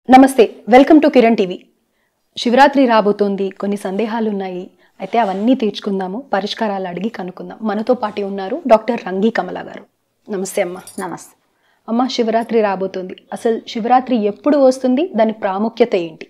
నమస్తే welcome to Kiran TV Shivaratri రాబోతోంది కొన్ని సందేహాలు ఉన్నాయి అయితే అవన్నీ తీర్చుకుందాము పరిష్కారాలు అడిగి కనుక్కుందాం మనతో పాటు ఉన్నారు డాక్టర్ రంగి కమల గారు నమస్తే అమ్మ నమస్తే అమ్మ శివరాత్రి రాబోతోంది అసలు శివరాత్రి ఎప్పుడు వస్తుంది దాని ప్రాముఖ్యత ఏంటి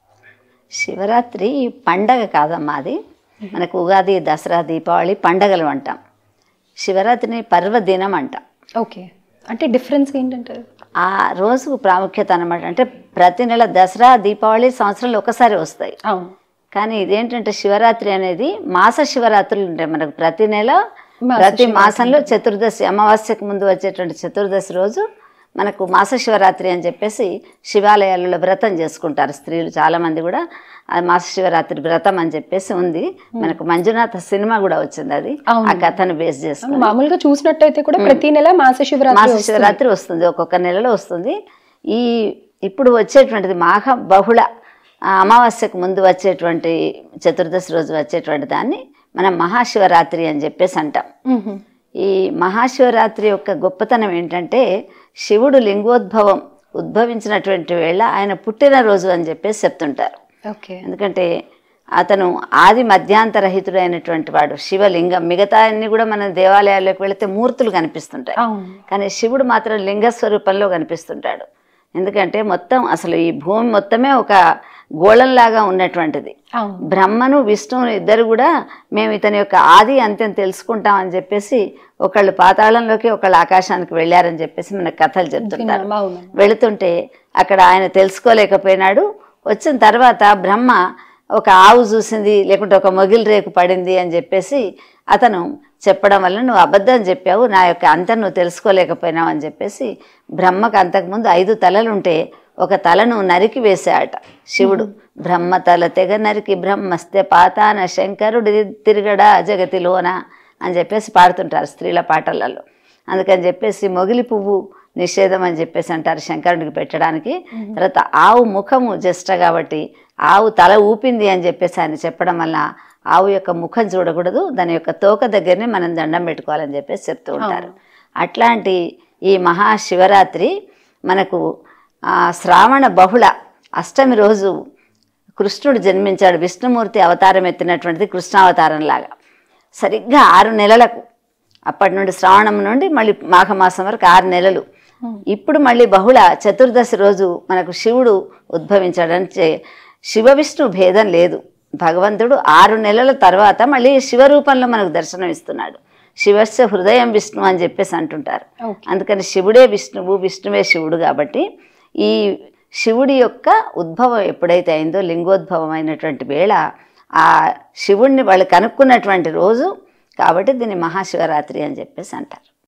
శివరాత్రి పండగ కాదమ్మా అది మనకు ఉగాది దసరా దీపావళి పండగలు అంటాం శివరాత్రిని పర్వదినం అంటాం ఓకే అంటే డిఫరెన్స్ ఏంటంటే ఆ రోజుకు ప్రాముఖ్యత అనమాట అంటే ప్రతి నెల దసరా దీపావళి సంవత్సరంలో ఒకసారి వస్తాయి అవును కానీ ఇదేంటంటే శివరాత్రి అనేది మాస శివరాత్రులు ఉంటాయి మనకు ప్రతి నెల మాస ప్రతి మాసంలో చతుర్దశి అమావాస్యకు ముందు వచ్చేటువంటి చతుర్దశి రోజు మనకు మాస శివరాత్రి అని చెప్పేసి శివాలయాలలో వ్రతం చేసుకుంటారు స్త్రీలు చాలా మంది కూడా ఆ మాస శివరాత్రి వ్రతం అని చెప్పేసి ఉంది మనకు మంజునాథ సినిమా కూడా వచ్చింది అది అవును. ఆ కథను బేస్ చేసుకుని మామూలుగా చూసినట్టయితే కూడా ప్రతి నెల మాస శివరాత్రి మాస వస్తుంది. శివరాత్రి వస్తుంది ఒక్కొక్క నెలలో వస్తుంది ఈ ఇప్పుడు వచ్చేటువంటిది మాఘ బహుళ ఆ, అమావాస్యకు ముందు వచ్చేటువంటి చతుర్దశి రోజు వచ్చేటువంటి దాన్ని మనం మహాశివరాత్రి అని చెప్పేసి అంటాం మ్హూ. ఈ మహాశివరాత్రి యొక్క గొప్పతనం ఏంటంటే శివుడు లింగోద్భవం ఉద్భవించినటువంటి వేళ ఆయన పుట్టినరోజు అని చెప్పేసి చెప్తుంటారు ఓకే ఎందుకంటే అతను ఆది మధ్యాంతరహితుడైనటువంటి వాడు శివలింగం మిగతా అన్ని కూడా మన దేవాలయాల్లోకి వెళితే మూర్తులు కనిపిస్తుంటాయి అవును కానీ శివుడు మాత్రం లింగ స్వరూపంలో కనిపిస్తుంటాడు ఎందుకంటే మొత్తం అసలు ఈ భూమి మొత్తమే ఒక గోళంలాగా ఉన్నటువంటిది అవును బ్రహ్మను విష్ణువును ఇద్దరు కూడా మేము ఇతని యొక్క ఆది అంత్యం తెలుసుకుంటామని చెప్పేసి ఒకళ్ళు పాతాళంలోకి ఒకళ్ళు ఆకాశానికి వెళ్ళారని చెప్పేసి మనకు కథలు చెప్తుంటారు విన్నాం, అవును వెళుతుంటే అక్కడ ఆయన తెలుసుకోలేకపోయినాడు వచ్చిన తర్వాత బ్రహ్మ ఒక ఆవు చూసింది లేకుంటే ఒక మొగిలి రేకు పడింది అని చెప్పేసి అతను చెప్పడం వల్ల నువ్వు అబద్ధం చెప్పావు నా యొక్క అంతం నువ్వు తెలుసుకోలేకపోయినావు అని చెప్పేసి బ్రహ్మకు అంతకుముందు ఐదు తలలు ఉంటే ఒక తలను నరికి వేసాడట శివుడు బ్రహ్మ తల తెగ నరికి బ్రహ్మస్తే పాతాన శంకరుడి తిరగడా జగతిలోన అని చెప్పేసి పాడుతుంటారు స్త్రీల పాటలలో అందుకని చెప్పేసి మొగిలి పువ్వు నిషేధం అని చెప్పేసి అంటారు శంకరుడికి పెట్టడానికి తర్వాత ఆవు ముఖము జస్ట్ కాబట్టి ఆవు తల ఊపింది అని చెప్పేసి ఆయన చెప్పడం వల్ల ఆవు యొక్క ముఖం చూడకూడదు దాని యొక్క తోక దగ్గరనే మనం దండం పెట్టుకోవాలని చెప్పేసి చెప్తూ ఉంటారు అట్లాంటి ఈ మహాశివరాత్రి మనకు ఆ, శ్రావణ బహుళ అష్టమి రోజు కృష్ణుడు జన్మించాడు విష్ణుమూర్తి అవతారం ఎత్తినటువంటిది కృష్ణావతారం లాగా సరిగ్గా ఆరు నెలలకు అప్పటి నుండి శ్రావణం నుండి మళ్ళీ మాఘమాసం వరకు ఆరు నెలలు ఇప్పుడు మళ్ళీ బహుళ చతుర్దశి రోజు మనకు శివుడు ఉద్భవించాడని చే- శివ విష్ణు భేదం లేదు భగవంతుడు ఆరు నెలల తర్వాత మళ్ళీ శివ రూపంలో మనకు దర్శనం ఇస్తున్నాడు శివస్య హృదయం విష్ణు అని చెప్పేసి అంటుంటారు ఓకే. అందుకని శివుడే విష్ణువు విష్ణువే శివుడు కాబట్టి ఈ శివుడి యొక్క ఉద్భవం ఎప్పుడైతే అయిందో లింగోద్భవం అయినటువంటి వేళ ఆ శివుణ్ణి వాళ్ళు కనుక్కున్నటువంటి రోజు కాబట్టి దీన్ని మహాశివరాత్రి అని చెప్పేసి అంటారు